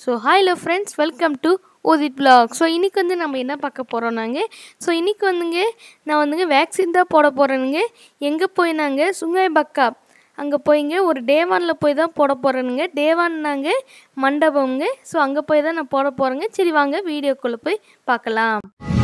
so hi love friends welcome to ஓதிட் blog so இன்றைக்கி வந்து நம்ம என்ன பார்க்க போகிறோம் நாங்கள் ஸோ இன்றைக்கி வந்துங்க நான் வந்துங்க வேக்சின் தான் போட போகிறேனுங்க எங்கே போய் நாங்கள் சுங்காய் பக்கா அங்கே போய்ங்க ஒரு டேவானில் போய் தான் போட போகிறேனுங்க டேவான் நாங்கள் மண்டபம்ங்க ஸோ அங்கே போய் தான் நான் போட போகிறேங்க சரி வாங்க வீடியோக்குள்ளே போய் பார்க்கலாம்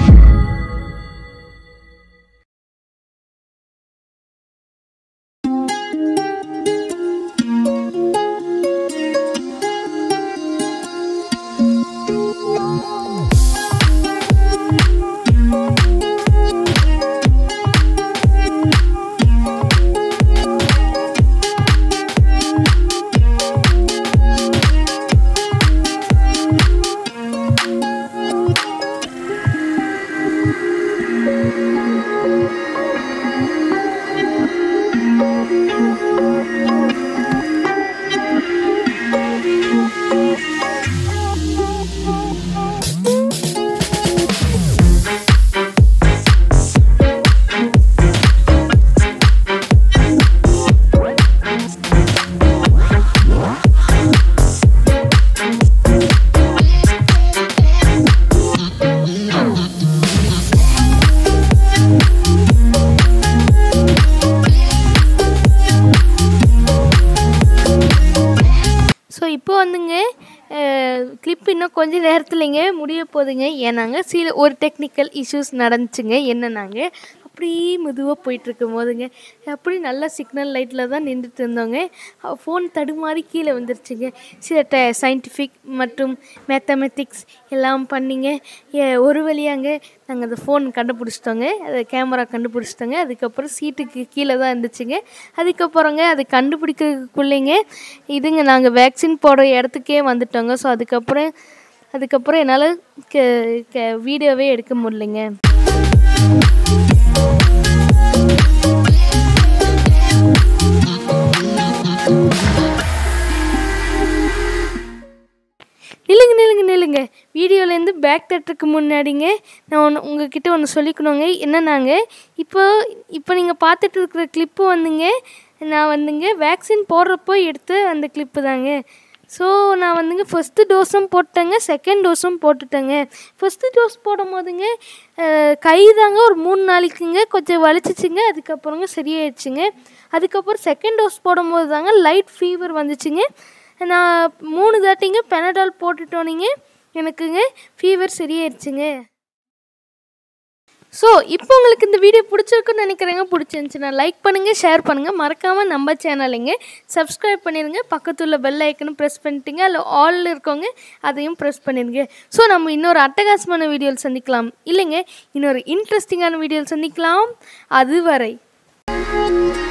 ஸோ இப்போ வந்துங்க கிளிப் இன்னும் கொஞ்ச நேரத்துலங்க முடிய போகுதுங்க ஏன்னாங்க சில ஒரு டெக்னிக்கல் இஷ்யூஸ் நடந்துச்சுங்க என்னன்னாங்க அப்படியே மெதுவாக போயிட்டுருக்கும் போதுங்க அப்படி நல்ல சிக்னல் லைட்டில் தான் நின்றுட்டு இருந்தோங்க ஃபோன் தடுமாறி கீழே வந்துருச்சுங்க சில ட சயின்டிஃபிக் மற்றும் மேத்தமெட்டிக்ஸ் எல்லாம் பண்ணிங்க ஏ, ஒரு வழியாங்க நாங்கள் அந்த ஃபோன் கண்டுபிடிச்சிட்டோங்க அது கேமரா கண்டுபிடிச்சிட்டோங்க அதுக்கப்புறம் சீட்டுக்கு கீழே தான் இருந்துச்சுங்க அதுக்கப்புறங்க அது கண்டுபிடிக்கிறதுக்குள்ளேங்க இதுங்க நாங்கள் வேக்சின் போடுற இடத்துக்கே வந்துட்டோங்க ஸோ அதுக்கப்புறம் அதுக்கப்புறம் என்னால் க க வீடியோவே எடுக்க முடியலைங்க நில்லுங்க நில்லுங்க நில்லுங்க வீடியோலேருந்து பேக் தட்டுறதுக்கு முன்னாடிங்க நான் ஒன்று உங்ககிட்ட ஒன்று சொல்லிக்கணுங்க என்னன்னாங்க இப்போ இப்போ நீங்கள் பார்த்துட்டு இருக்கிற கிளிப்பு வந்துங்க நான் வந்துங்க வேக்சின் போடுறப்போ எடுத்த அந்த கிளிப்பு தாங்க ஸோ நான் வந்துங்க ஃபஸ்ட்டு டோஸும் போட்டேங்க செகண்ட் டோஸும் போட்டுட்டேங்க ஃபஸ்ட்டு டோஸ் போடும் போதுங்க அஹ், கை தாங்க ஒரு மூணு நாளைக்குங்க கொஞ்சம் வலிச்சிச்சுங்க அதுக்கப்புறங்க சரியாயிடுச்சுங்க அதுக்கப்புறம் செகண்ட் டோஸ் போடும்போது தாங்க லைட் ஃபீவர் வந்துச்சுங்க நான் மூணு தாட்டிங்க பெனடால் போட்டுட்டோனிங்க எனக்குங்க ஃபீவர் சரியாயிடுச்சுங்க ஸோ இப்போ உங்களுக்கு இந்த வீடியோ பிடிச்சிருக்குன்னு நினைக்கிறேங்க பிடிச்சிருந்துச்சுன்னா லைக் பண்ணுங்கள் ஷேர் பண்ணுங்கள் மறக்காமல் நம்ம சேனலுங்க சப்ஸ்கிரைப் பண்ணிடுங்க பக்கத்துல பெல் ஐக்கனும் ப்ரெஸ் பண்ணிட்டீங்க அதில் ஆல் இருக்கவங்க அதையும் ப்ரெஸ் பண்ணிடுங்க ஸோ நம்ம இன்னொரு அட்டகாசமான வீடியோவில் சந்திக்கலாம் இல்லைங்க இன்னொரு இன்ட்ரெஸ்டிங்கான வீடியோவில் சந்திக்கலாம் அதுவரை